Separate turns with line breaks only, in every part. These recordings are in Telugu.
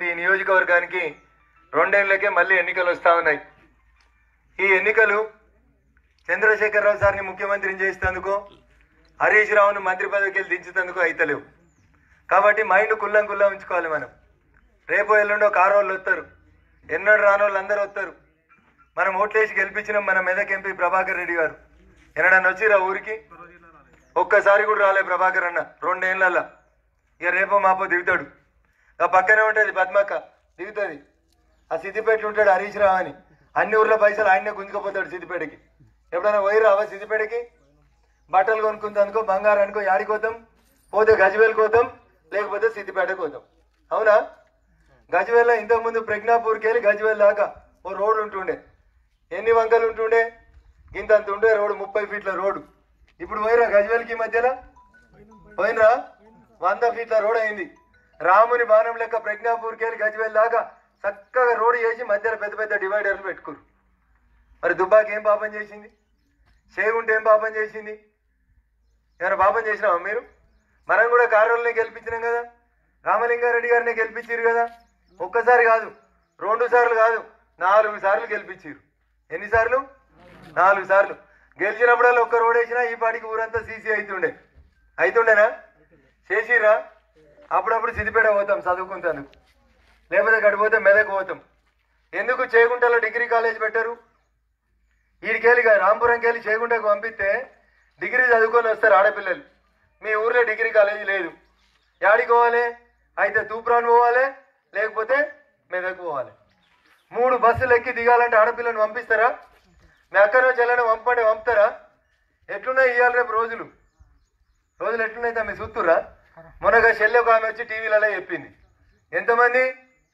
ఉన్నటువంటి ఈ నియోజకవర్గానికి రెండేళ్లకే మళ్ళీ ఎన్నికలు వస్తూ ఉన్నాయి ఈ ఎన్నికలు చంద్రశేఖరరావు సార్ని ముఖ్యమంత్రిని చేసేందుకు హరీష్ రావును మంత్రి పదవికి వెళ్ళి దించేందుకు అయితలేవు కాబట్టి మైండ్ కుల్లం కుల్లం ఉంచుకోవాలి మనం రేపు ఎల్లుండో కారు వాళ్ళు వస్తారు ఎన్నడు రాని వాళ్ళు అందరూ వస్తారు మనం ఓట్లేసి గెలిపించినాం మన మెదక్ ఎంపీ ప్రభాకర్ రెడ్డి గారు ఎన్నడన్నా వచ్చిరా ఊరికి ఒక్కసారి కూడా రాలే ప్రభాకర్ అన్న రెండేళ్ళల్లో ఇక రేపో మాపో దిగుతాడు ఆ పక్కనే ఉంటుంది పద్మక్క దిగుతుంది ఆ సిద్దిపేటలో ఉంటాడు హరీష్ రావు అని అన్ని ఊర్ల పైసలు ఆయన్నే గుంజుకపోతాడు సిద్దిపేటకి ఎప్పుడైనా పోయి రావా సిద్దిపేటకి బట్టలు కొనుక్కుంది అనుకో బంగారం అనుకో యాడికోతాం పోతే గజ్వేల్ కోతాం లేకపోతే సిద్దిపేటకు పోతాం అవునా గజ్వేల్లో ఇంతకుముందు ప్రజ్ఞాపూర్కి వెళ్ళి గజ్వేల్ దాకా ఓ రోడ్డు ఉంటుండే ఎన్ని వంకలు ఉంటుండే ఇంతంత ఉండే రోడ్డు ముప్పై ఫీట్ల రోడ్డు ఇప్పుడు పోయిరా గజ్వేల్కి ఈ మధ్యలో పోయినరా వంద ఫీట్ల రోడ్ అయింది రాముని బాణం లెక్క ప్రజ్ఞాపూర్కి వెళ్ళి గజ్వేల్ దాకా చక్కగా రోడ్డు చేసి మధ్యలో పెద్ద పెద్ద డివైడర్లు పెట్టుకురు మరి దుబ్బాకి ఏం పాపం చేసింది చేగుంటే ఏం పాపం చేసింది ఏమైనా పాపం చేసినావా మీరు మనం కూడా కారుల్ని గెలిపించినాం కదా రామలింగారెడ్డి గారిని గెలిపించారు కదా ఒక్కసారి కాదు రెండు సార్లు కాదు నాలుగు సార్లు గెలిపించారు ఎన్నిసార్లు నాలుగు సార్లు గెలిచినప్పుడల్లా ఒక్క రోడ్ వేసినా ఈ పాటికి ఊరంతా సీసీ అవుతుండే అవుతుండేనా చేసిరా అప్పుడప్పుడు సిద్దిపేట పోతాం చదువుకుంటాను లేకపోతే గడిపోతే మెదక్ పోతాం ఎందుకు చేగుంటలో డిగ్రీ కాలేజ్ పెట్టారు వీడికెళ్ళి రాంపురంకి వెళ్ళి చేగుంటకు పంపిస్తే డిగ్రీ చదువుకొని వస్తారు ఆడపిల్లలు మీ ఊర్లో డిగ్రీ కాలేజీ లేదు యాడికి పోవాలి అయితే తూప్రాన్ పోవాలి లేకపోతే మెదక్ పోవాలి మూడు బస్సులు ఎక్కి దిగాలంటే ఆడపిల్లని పంపిస్తారా మీ అక్కనో చెల్లెనో పంపండి పంపుతారా ఎట్లున్నాయి ఇవాళ రేపు రోజులు రోజులు ఎట్లున్నాయి తమ్మి చూస్తురా మొన్నగా చెల్లె ఒక ఆమె వచ్చి టీవీలలో చెప్పింది ఎంతమంది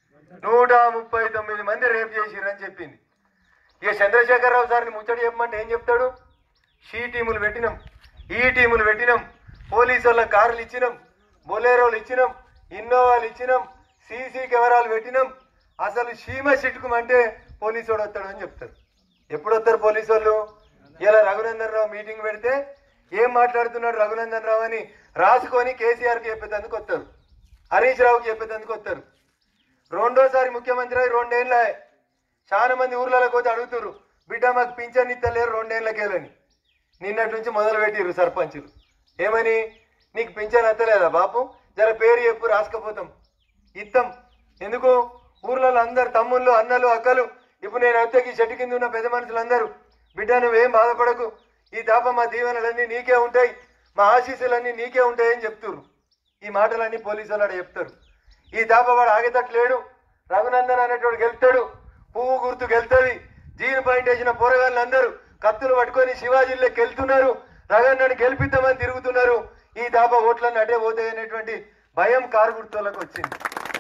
నూట ముప్పై తొమ్మిది మంది రేపు చేసిరని చెప్పింది ఇక చంద్రశేఖరరావు సార్ని ముచ్చట చెప్పమంటే ఏం చెప్తాడు షీ టీములు పెట్టినాం ఈ టీములు పెట్టినాం పోలీసు వాళ్ళ కార్లు ఇచ్చినాం బొలేరోలు ఇచ్చినాం ఇన్నోవాలు ఇచ్చినాం సీసీ కెమెరాలు పెట్టినాం అసలు సీమ చిట్టుకుమంటే పోలీసు వాడు వస్తాడు అని చెప్తారు ఎప్పుడు వస్తారు పోలీసు వాళ్ళు ఇలా రఘునందన్ రావు మీటింగ్ పెడితే ఏం మాట్లాడుతున్నాడు రఘునందన్ రావు అని రాసుకొని కేసీఆర్కి చెప్పేందుకు వస్తారు హరీష్ రావుకి చెప్పేందుకు వస్తారు రెండోసారి ముఖ్యమంత్రి అయి రెండేళ్ళ చాలా మంది ఊర్లలో పోతే అడుగుతారు బిడ్డ మాకు పింఛన్ ఇస్తలేరు రెండేళ్ళకేలని నిన్నటి నుంచి మొదలు పెట్టిర్రు సర్పంచులు ఏమని నీకు పింఛన్ అత్తలేదా బాపు జర పేరు చెప్పు రాసుకపోతాం ఇస్తాం ఎందుకు ఊర్లలో అందరు తమ్ముళ్ళు అన్నలు అక్కలు ఇప్పుడు నేను అత్తకి చెట్టు కింద ఉన్న పెద్ద మనుషులందరూ బిడ్డ నువ్వేం బాధపడకు ఈ దాప మా దీవెనలన్నీ నీకే ఉంటాయి మా ఆశీస్సులన్నీ నీకే ఉంటాయని చెప్తుర్రు ఈ మాటలన్నీ పోలీసు వాళ్ళు ఆడ చెప్తారు ఈ దాప వాడు ఆగేటట్లేడు రఘునందన్ అనేటోడు గెలుతాడు పువ్వు గుర్తు గెలుతుంది జీన్ పాయింట్ వేసిన పోరగాళ్ళందరూ కత్తులు పట్టుకొని శివాజీలోకి వెళ్తున్నారు రఘునందన్ గెలిపిద్దామని తిరుగుతున్నారు ఈ దాప ఓట్లన్నీ అటే పోతాయి అనేటువంటి భయం కారు గుర్తులకు వచ్చింది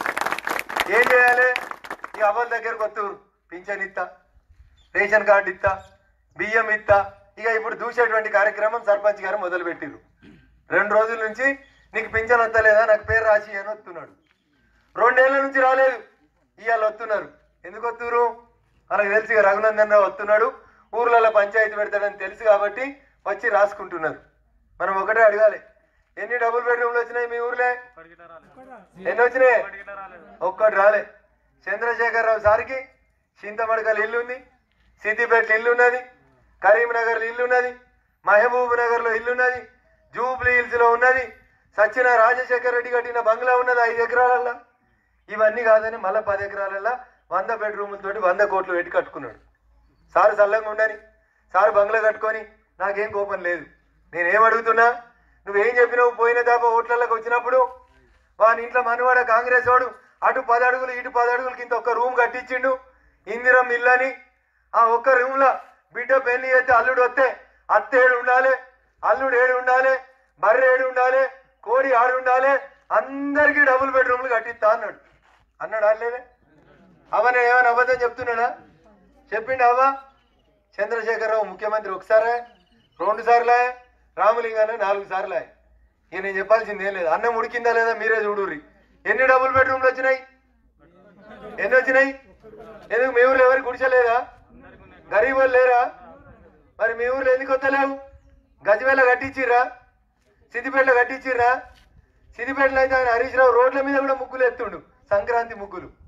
ఏం చేయాలి ఈ అవ్వల దగ్గరకు వస్తారు పింఛన్ ఇస్తా రేషన్ కార్డు ఇస్తా బియ్యం ఇస్తా ఇక ఇప్పుడు దూసేటువంటి కార్యక్రమం సర్పంచ్ గారు మొదలు పెట్టిరు రెండు రోజుల నుంచి నీకు పింఛన్ వస్తలేదా నాకు పేరు రాసి అని వస్తున్నాడు రెండేళ్ల నుంచి రాలేదు ఇవాళ వస్తున్నారు ఎందుకు వస్తున్నారు మనకు తెలిసి ఇక రఘునందన్ రావు వస్తున్నాడు ఊర్లలో పంచాయతీ పెడతాడని తెలుసు కాబట్టి వచ్చి రాసుకుంటున్నారు మనం ఒకటే అడగాలి ఎన్ని డబుల్ బెడ్రూమ్లు వచ్చినాయి మీ ఊర్లే ఎన్ని వచ్చినాయి ఒక్కటి రాలే చంద్రశేఖరరావు సార్కి చింతమడకల్ ఇల్లు ఉంది సిద్దిపేట ఇల్లు ఉన్నది కరీంనగర్ ఇల్లు ఉన్నది మహబూబ్ నగర్ లో ఇల్లు ఉన్నది జూబ్లీ హిల్స్ లో ఉన్నది సచిన రాజశేఖర రెడ్డి కట్టిన బంగ్లా ఉన్నది ఐదు ఎకరాలల్లా ఇవన్నీ కాదని మళ్ళా పది ఎకరాలల్లా వంద బెడ్రూములతోటి వంద కోట్లు పెట్టి కట్టుకున్నాడు సార్ చల్లంగా ఉండని సార్ బంగ్లా కట్టుకొని నాకేం కోపం లేదు నేనేం అడుగుతున్నా నువ్వేం చెప్పినావు పోయిన దాప ఓట్లలోకి వచ్చినప్పుడు వాని ఇంట్లో మనవాడ కాంగ్రెస్ వాడు అటు పది అడుగులు ఇటు పది అడుగులకి ఇంత ఒక్క రూమ్ కట్టించిండు ఇందిరం ఇల్లని ఆ ఒక్క రూమ్ లో బిడ్డ పెళ్లి చేస్తే అల్లుడు వస్తే అత్త ఏడు ఉండాలి అల్లుడు ఏడు ఉండాలి బర్రె ఏడు ఉండాలి కోడి ఆడు ఉండాలి అందరికీ డబుల్ బెడ్రూమ్లు కట్టిస్తా అన్నాడు అన్నాడు అనలేదే అవనే ఏమైనా అబద్ధం చెప్తున్నాడా చెప్పిండు అవ్వా చంద్రశేఖరరావు ముఖ్యమంత్రి ఒకసారే రెండు సార్లే రామలింగానే నాలుగు సార్లే ఇక నేను చెప్పాల్సింది ఏం లేదు అన్నం ఉడికిందా లేదా మీరే చూడుర్రి ఎన్ని డబుల్ బెడ్రూమ్లు వచ్చినాయి ఎన్ని వచ్చినాయి ఎందుకు మీ ఊర్లో ఎవరికి గుడిచలేదా గరీబ్ వాళ్ళు లేరా మరి మీ ఊర్లో ఎందుకు వస్తలేవు గజవేల కట్టించిర్రా సిద్దిపేటలో కట్టించిర్రా సిద్దిపేటలో అయితే ఆయన హరీష్ రావు రోడ్ల మీద కూడా ముగ్గులు ఎత్తుండు సంక్రాంతి ముగ్గులు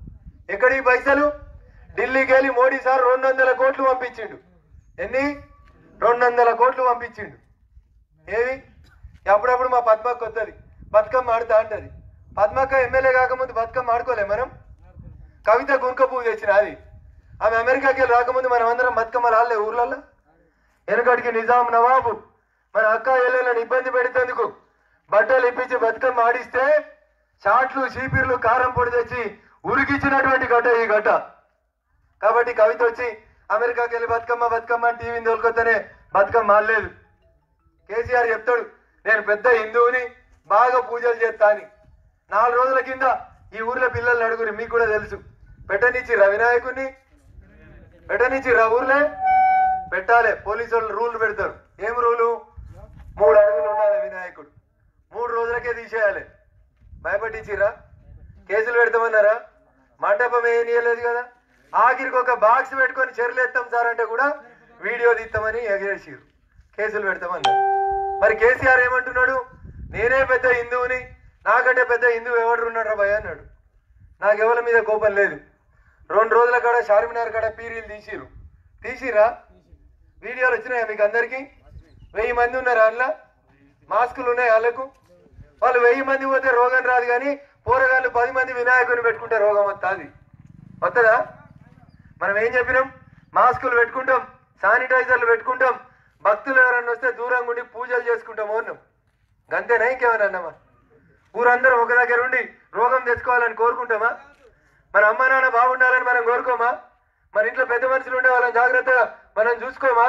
ఎక్కడి ఈ పైసలు ఢిల్లీకి వెళ్ళి మోడీ సార్ రెండు వందల కోట్లు పంపించిండు ఎన్ని రెండు వందల కోట్లు పంపించిండు ఏవి అప్పుడప్పుడు మా పద్మక్క వస్తుంది బతుకమ్మ ఆడుతా అంటది పద్మక్క ఎమ్మెల్యే కాకముందు బతుకమ్మ ఆడుకోలే మనం కవిత గుంక పువ్వు తెచ్చిన అది ఆమె అమెరికాకి వెళ్ళి రాకముందు మనం అందరం బతుకమ్మ రాలే ఊర్లలో వెనకటికి నిజాం నవాబు మన అక్క ఎల్లెలను ఇబ్బంది పెడుతందుకు బట్టలు ఇప్పించి బతుకమ్మ ఆడిస్తే చాట్లు చీపిర్లు కారం పొడి తెచ్చి ఉరికిచ్చినటువంటి గడ్డ ఈ గడ్డ కాబట్టి కవిత వచ్చి అమెరికాకి వెళ్ళి బతుకమ్మ బతుకమ్మ అని టీవీని తోలుకొస్తేనే బతుకమ్మ ఆడలేదు కేసీఆర్ చెప్తాడు నేను పెద్ద హిందువుని బాగా పూజలు చేస్తా అని నాలుగు రోజుల కింద ఈ ఊర్లో పిల్లల్ని అడుగురి మీకు కూడా తెలుసు పెట్టనిచ్చిరా వినాయకుడిని పెట్టనిచ్చిరా ఊర్లే పెట్టాలి పోలీసు వాళ్ళు రూల్ పెడతారు ఏం రూలు మూడు అడుగులు ఉండాలి వినాయకుడు మూడు రోజులకే తీసేయాలి భయపట్టించిరా కేసులు పెడతామన్నారా మండపం ఏం ఇయ్యలేదు కదా ఆఖరికి ఒక బాక్స్ పెట్టుకొని చెరులు ఎత్తాం సార్ అంటే కూడా వీడియో తీస్తామని ఎగరేసిరు కేసులు పెడతామన్నారు మరి కేసీఆర్ ఏమంటున్నాడు నేనే పెద్ద హిందువుని నాకంటే పెద్ద హిందువు ఎవడు ఉన్నాడు భయ అన్నాడు నాకు ఎవరి మీద కోపం లేదు రెండు రోజుల కాడ చార్మినార్ కాడ పీరీలు తీసిరు తీసిరా వీడియోలు వచ్చినాయా మీకు అందరికీ వెయ్యి మంది ఉన్నారు అందులో మాస్కులు ఉన్నాయి వాళ్ళకు వాళ్ళు వెయ్యి మంది పోతే రోగం రాదు కానీ పోరగాళ్ళు పది మంది వినాయకుని పెట్టుకుంటే రోగం వస్తుంది వస్తుందా మనం ఏం చెప్పినాం మాస్కులు పెట్టుకుంటాం శానిటైజర్లు పెట్టుకుంటాం భక్తులు ఎవరన్నా వస్తే దూరంగా ఉండి పూజలు చేసుకుంటాము అన్నాం గంతేనా ఇంకేమైనా అన్నామా ఊరందరం ఒక దగ్గర ఉండి రోగం తెచ్చుకోవాలని కోరుకుంటామా మన అమ్మ నాన్న బాగుండాలని మనం కోరుకోమా మన ఇంట్లో పెద్ద మనుషులు ఉండే వాళ్ళని జాగ్రత్తగా మనం చూసుకోమా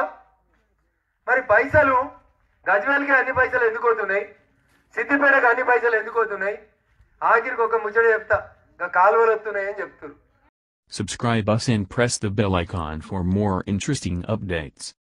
మరి పైసలు గజ్వేల్కి అన్ని పైసలు ఎందుకు అవుతున్నాయి సిద్దిపేటకు అన్ని పైసలు ఎందుకు అవుతున్నాయి ఆఖరికి ఒక ముచ్చట చెప్తా ఇంకా కాలువలు వస్తున్నాయి అని చెప్తారు
Subscribe us and press the bell icon for more interesting updates.